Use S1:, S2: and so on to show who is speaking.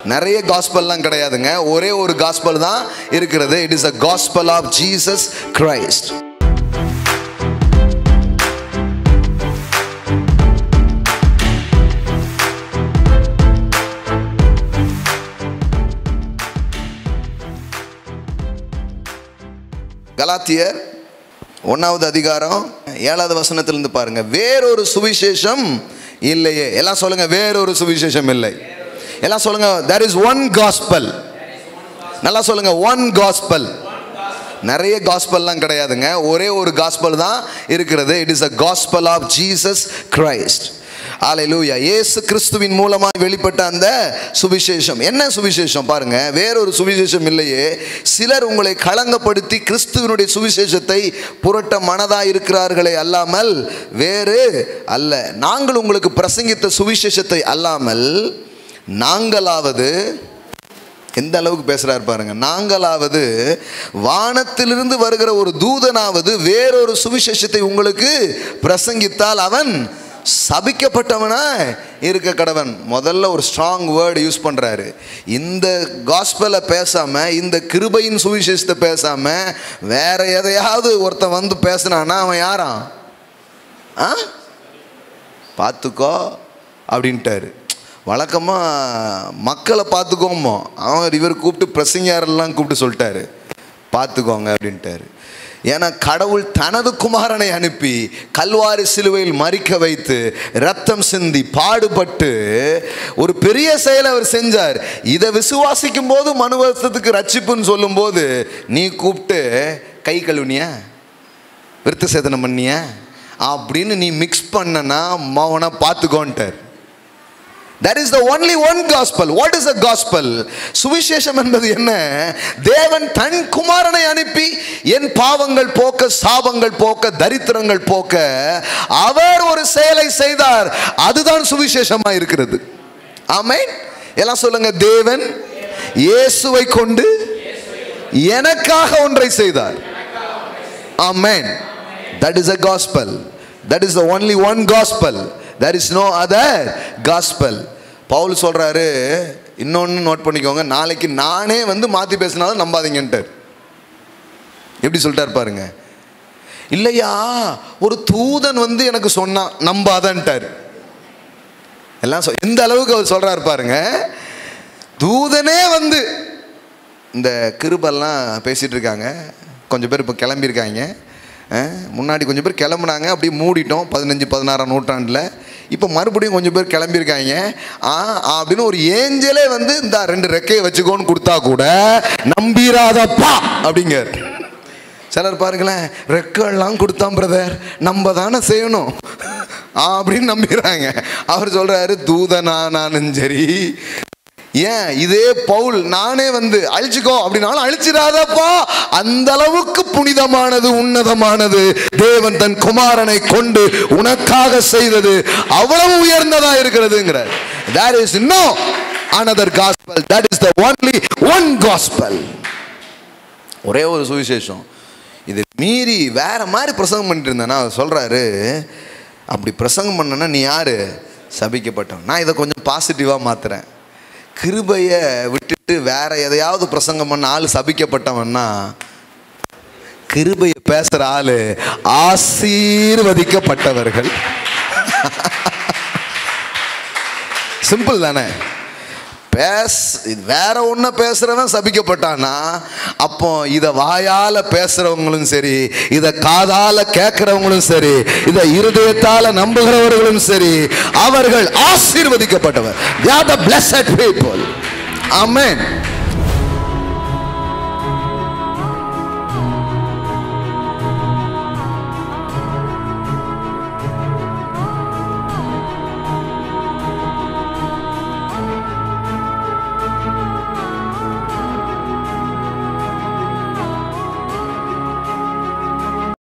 S1: நிறைய காஸ்பல்லாம் கிடையாதுங்க ஒரே ஒரு காஸ்பல் தான் இருக்கிறது it is a gospel of Jesus Christ கலாத்தியர் ஒன்றாவது அதிகாரம் ஏழாவது வசனத்திலிருந்து பாருங்க வேறொரு சுவிசேஷம் இல்லையே எல்லாம் சொல்லுங்க வேறொரு சுவிசேஷம் இல்லை எல்லாம் சொல்லுங்க there இஸ் ஒன் gospel நல்லா சொல்லுங்க ஒன் gospel நிறைய காஸ்பல்லாம் கிடையாதுங்க ஒரே ஒரு காஸ்பல் தான் இருக்கிறது it is a gospel of Jesus Christ ஆலையிலூயா இயேசு கிறிஸ்துவின் மூலமாக வெளிப்பட்ட அந்த சுவிசேஷம் என்ன சுவிசேஷம் பாருங்க வேறொரு சுவிசேஷம் இல்லையே சிலர் உங்களை களங்கப்படுத்தி கிறிஸ்துவனுடைய சுவிசேஷத்தை புரட்ட மனதாக இருக்கிறார்களே அல்லாமல் வேறு அல்ல நாங்கள் உங்களுக்கு பிரசங்கித்த சுவிசேஷத்தை அல்லாமல் நாங்களாவது எந்த அளவுக்கு பேசுறாரு பாருங்க நாங்களாவது வானத்திலிருந்து வருகிற ஒரு தூதனாவது வேறொரு சுவிசேஷத்தை உங்களுக்கு பிரசங்கித்தால் அவன் சபிக்கப்பட்டவனா இருக்க கடவன் முதல்ல ஒரு ஸ்ட்ராங் வேர்டு யூஸ் பண்றாரு இந்த காஸ்பலை பேசாம இந்த கிருபையின் சுவிசேஷத்தை பேசாம வேற எதையாவது ஒருத்தன் வந்து பேசினானா அவன் யாராம் ஆ பார்த்துக்கோ அப்படின்ட்டாரு வழக்கமாக மக்களை பார்த்துக்கோமோ அவன் இவர் கூப்பிட்டு பிரசங்கியாரெல்லாம் கூப்பிட்டு சொல்லிட்டாரு பார்த்துக்கோங்க அப்படின்ட்டாரு ஏன்னா கடவுள் தனது குமாரனை அனுப்பி கல்வாரி சிலுவையில் மறிக்க வைத்து ரத்தம் சிந்தி பாடுபட்டு ஒரு பெரிய செயலை அவர் செஞ்சார் இதை விசுவாசிக்கும் போது மனு வருஷத்துக்கு ரட்சிப்புன்னு சொல்லும்போது நீ கூப்பிட்டு கை கழுவுனியா விருத்த சேதனம் பண்ணிய அப்படின்னு நீ மிக்ஸ் பண்ணனா மவனை பார்த்துக்கோன்ட்டார் that is the only one gospel what is a gospel சுவிசேஷம் என்பது என்ன தேவன் தன் குமாரனை அனுப்பி என் பாவங்கள் போக்க சாபங்கள் போக்க தரித்திரங்கள் போக்க அவர் ஒரு செயலை செய்தார் அதுதான் சுவிசேஷமா இருக்கிறது ஆமென் எல்லாம் சொல்லுங்க தேவன் இயேசுவை கொண்டு எனக்காக ஒன்றை செய்தார் ஆமென் that is a gospel that is the only one gospel there is no other gospel பவுல் சொல்றாரு இன்னொன்று நோட் பண்ணிக்கோங்க நாளைக்கு நானே வந்து மாற்றி பேசினாலும் நம்பாதீங்கன்ட்டார் எப்படி சொல்லிட்டார் பாருங்க இல்லையா ஒரு தூதன் வந்து எனக்கு சொன்னான் நம்பாதன்ட்டார் எல்லாம் சொ- எந்த அளவுக்கு அவர் சொல்றாரு பாருங்க தூதனே வந்து இந்த கிருபெல்லாம் பேசிட்டு இருக்காங்க கொஞ்சம் பேர் இப்போ கிளம்பியிருக்காங்க அஹ், முன்னாடி கொஞ்சம் பேர் கிளம்புனாங்க அப்படியே மூடிட்டோம் பதினஞ்சு பதினாறாம் நூற்றாண்டில் இப்போ மறுபடியும் கொஞ்சம் பேர் கிளம்பியிருக்காங்க ஆ அப்படின்னு ஒரு ஏஞ்சலே வந்து இந்த ரெண்டு ரெக்கையை வச்சுக்கோன்னு கொடுத்தா கூட நம்பிராதப்பா அப்படிங்கிறார் சிலர் பாருங்களேன் ரெக்கெல்லாம் கொடுத்தான் பிரதர் நம்ம தானே செய்யணும் ஆ அப்படின்னு நம்பிடுறாங்க அவர் சொல்றாரு தூதனானாலும் சரி ஏன் இதே பவுல் நானே வந்து அழிச்சுக்கோ அப்படின்னாலும் அழிச்சிடாதப்பா அந்த அளவுக்கு புனிதமானது உன்னதமானது தேவன் தன் குமாரனை கொண்டு உனக்காக செய்தது அவ்வளவு உயர்ந்ததா இருக்கிறதுங்கிறார் that is no another gospel that is the only one gospel ஒரே ஒரு சுவிசேஷம் இது மீறி வேற மாதிரி பிரசங்கம் பண்ணிட்டு இருந்தேன்னா அவர் சொல்றாரு அப்படி பிரசங்கம் பண்ணனா நீ யாரு சபிக்கப்பட்டவன் நான் இதை கொஞ்சம் பாசிட்டிவாக மாத்துறேன் கிருபையை விட்டுட்டு வேற எதையாவது பிரசங்கம் பண்ண ஆள் சபிக்கப்பட்டவன்னா கிருபையை பேசுற ஆளு ஆசீர்வதிக்கப்பட்டவர்கள் சிம்பிள் தானே பேஸ் வேற ஒன்றை பேசுறவன் சபிக்கப்பட்டானா அப்போ இதை வாயால பேசுறவங்களும் சரி இதை காதால கேட்கிறவங்களும் சரி இதை இருதயத்தால நம்புகிறவர்களும் சரி அவர்கள் ஆசீர்வதிக்கப்பட்டவர் they are the blessed people amen